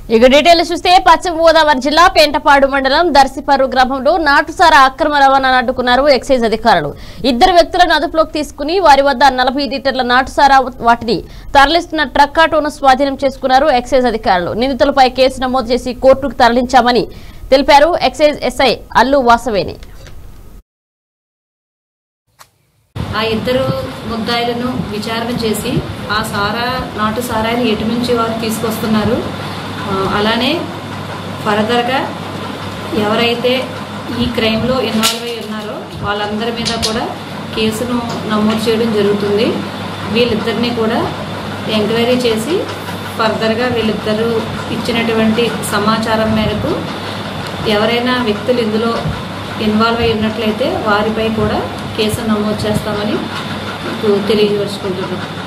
ఇక డీటెయిల్స్ చూస్తే పశ్చిమ గోదావరి జిల్లా పెంటపాడు మండలం దర్శిపర్రు గ్రామంలో నాటుసారా అక్రమ రవాణాను అడ్డుకున్నారు ఎక్సైజ్ అధికారులు ఇద్దరు వ్యక్తులను అదుపులోకి తీసుకుని వారి వద్ద నలభై లీటర్ల నాటుసారా వాటిని తరలిస్తున్న ట్రక్ ఆటోను స్వాధీనం చేసుకున్నారు ఎక్సైజ్ అధికారులు నిందితులపై కేసు నమోదు చేసి కోర్టుకు తరలించామని తెలిపారు ఎక్సైజ్ ఎస్ఐ అల్లు వాసవేని ఆ ఇద్దరు ముద్దాయిలను విచారణ చేసి ఆ సారా నాటు సారాయిని ఎటు నుంచి వారు తీసుకొస్తున్నారు ఆ, అలానే ఫర్దర్గా ఎవరైతే ఈ క్రైమ్లో ఇన్వాల్వ్ అయి ఉన్నారో వాళ్ళందరి మీద కూడా కేసును నమోదు చేయడం జరుగుతుంది వీళ్ళిద్దరిని కూడా ఎంక్వైరీ చేసి ఫర్దర్గా వీళ్ళిద్దరూ ఇచ్చినటువంటి సమాచారం మేరకు ఎవరైనా వ్యక్తులు ఇందులో ఇన్వాల్వ్ అయి ఉన్నట్లయితే వారిపై కూడా కేసు నమోదు చేస్తామని మీకు తెలియజేసుకుంటున్నాం